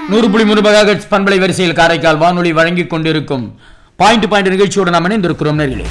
நூறு புள்ளி மூணு மெகாஹெட்ஸ் பண்பலை வரிசையில் காரைக்கால் வானொலி வழங்கிக் கொண்டிருக்கும் பாயிண்ட் பாயிண்ட் நிகழ்ச்சியோடு நாம் இணைந்திருக்கிறோம் நேர்களே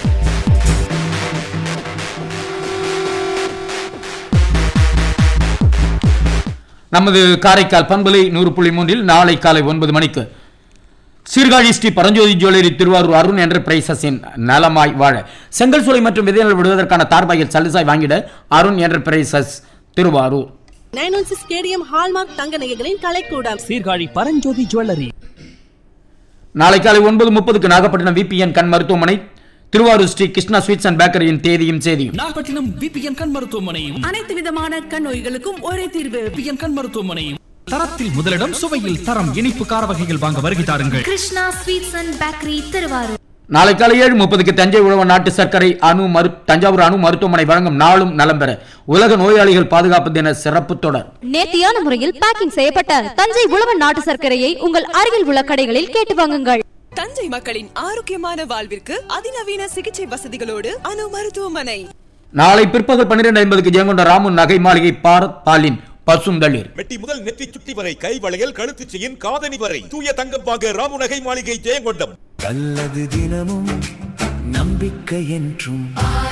நமது காரைக்கால் பண்பலை நூறு புள்ளி மூன்றில் நாளை காலை ஒன்பது மணிக்கு சீர்காழி ஸ்ரீ பரஞ்சோதி ஜுவல்லரி திருவாரூர் அருண் என்டர்பிரைசஸின் நலமாய் வாழ செங்கல் சூளை மற்றும் விதைகள் விடுவதற்கான தார்பாயில் சலுசாய் வாங்கிட Arun enterprises Thiruvarur nine one six KDM hallmark தங்க நகைகளின் கலைக்கூடம் சீர்காழி பரஞ்சோதி ஜுவல்லரி நாளை காலை ஒன்பது முப்பதுக்கு நாகப்பட்டினம் விபிஎன் கண் மருத்துவமனை திருவாரூர் ஸ்ரீ கிருஷ்ணா ஸ்வீட்ஸ் அண்ட் பேக்கரியின் தேதியும் செய்தியும் நாகப்பட்டினம் விபிஎன் கண் மருத்துவமனையும் அனைத்து விதமான கண் நோய்களுக்கும் ஒரே தீர்வு விபிஎன் கண் மருத்துவமனையும் தரத்தில் முதலிடம் சுவையில் தரம் இனிப்பு கார வகைகள் வாங்க வருகை தாருங்கள் Krishna sweets and bakery Thiruvarur நாளை காலை ஏழு முப்பதுக்கு தஞ்சை உழவன் நாட்டு சர்க்கரை அணு மரு தஞ்சாவூர் அணு மருத்துவமனை வழங்கும் நாளும் நலம் பெற உலக நோயாளிகள் பாதுகாப்பு தின சிறப்பு தொடர் நேர்த்தியான முறையில் பேக்கிங் செய்யப்பட்ட தஞ்சை உழவன் நாட்டு சர்க்கரையை உங்கள் அருகில் உள்ள கடைகளில் கேட்டு வாங்குங்கள் தஞ்சை மக்களின் ஆரோக்கியமான வாழ்விற்கு அதிநவீன சிகிச்சை வசதிகளோடு அணு மருத்துவமனை நாளை பிற்பகல் பன்னிரண்டு ஐம்பதுக்கு ஜெயங்கொண்ட ராமு நகை மாளிகை பாரத் பாலின் பசுந்தளிர் மெட்டி முதல் நெற்றி சுட்டி வரை கை வளையல் கழுத்து செயின் காதணி வரை தூய தங்கம் வாங்க ராமுநகை மாளிகை ஜெயங்கொண்டம் நல்லது தினமும் நம்பிக்கை என்றும்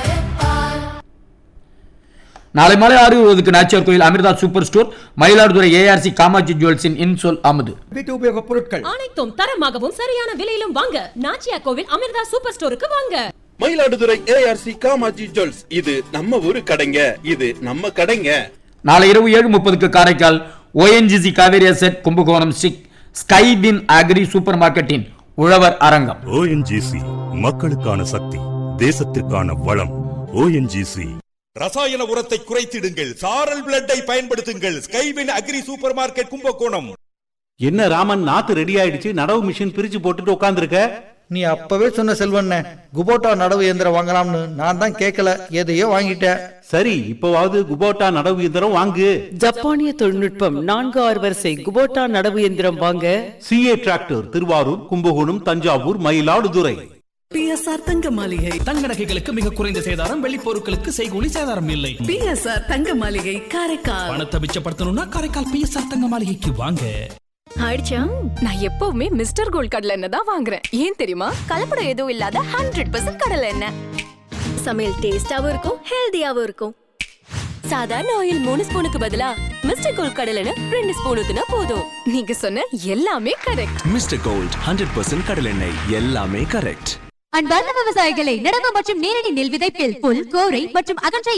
நாளை மாலை ஆறு இருபதுக்கு Nachiyar Koil Amirtha super store Mayiladuthurai ARC Kamatchi ஜுவல்ஸின் இன்சொல் அமுது வீட்டு உபயோகப் பொருட்கள் அனைத்தும் தரமாகவும் சரியான விலையிலும் வாங்க நாச்சியா கோவில் அமிர்தா சூப்பர் ஸ்டோருக்கு வாங்க மயிலாடுதுறை ஏஆர்சி காமாஜி ஜுவல்ஸ் இது நம்ம ஊரு கடைங்க இது நம்ம கடைங்க நாளை இரவு ஏழு முப்பதுக்கு Karaikal ONGC Cauvery set Kumbakonam Sri Skywin agri super மார்க்கெட்டின் உழவர் அரங்கம் ஓஎன்ஜிசி மக்களுக்கான சக்தி தேசத்திற்கான வளம் ஓஎன்ஜிசி ரசாயன உரத்தை குறைத்திடுங்கள் சாரல் பிளட்டை பயன்படுத்துங்கள் Skywin agri super market Kumbakonam என்ன ராமன் நாத்து ரெடி ஆயிடுச்சு நடவு மிஷின் பிரிச்சு போட்டுட்டு உட்காந்துருக்க நீ அப்பவே சொன்ன செல்வண்ண குபோட்டா நடவு இயந்திரம் வாங்கலாம்னு நான் தான் கேட்கல எதையோ வாங்கிட்டேன் சரி இப்பவாவது குபோட்டா நடவு இயந்திரம் வாங்கு ஜப்பானிய தொழில்நுட்பம் நான்கு ஆறு வரிசை குபோட்டா நடவு இயந்திரம் வாங்க CA tractor Thiruvarur Kumbakonam Thanjavur Mayiladuthurai PSR தங்க மாளிகை தங்க நகைகளுக்கு மிக குறைந்த சேதாரம் வெள்ளி பொருட்களுக்கு செய்கூலி சேதாரம் இல்லை பிஎஸ்ஆர் தங்க மாளிகை காரைக்கால் பணத்தை மிச்சப்படுத்தணும்னா காரைக்கால் பிஎஸ்ஆர் தங்க மாளிகைக்கு வாங்க ஆயிடுச்சா நான் எப்பவுமே மிஸ்டர் கோல்ட் கடலை எண்ணெய் தான் வாங்குறேன் ஏன் தெரியுமா கலப்படம் எதுவும் இல்லாத ஹண்ட்ரட் பர்சன்ட் கடலை எண்ணெய் சமையல் டேஸ்டாவும் இருக்கும் ஹெல்தியாவும் இருக்கும் சாதாரண ஆயில் மூணு ஸ்பூனுக்கு பதிலா மிஸ்டர் கோல்ட் கடலை எண்ணெய் ரெண்டு ஸ்பூன் ஊத்துனா போதும் நீங்க சொன்ன எல்லாமே correct mister gold hundred percent கடலெண்ணெய் எல்லாமே கரெக்ட் அன்பார்ந்த விவசாயிகளை நடவு மற்றும் நேரடி நெல் விதைப்பில் புல் கோரை மற்றும் அகன்ற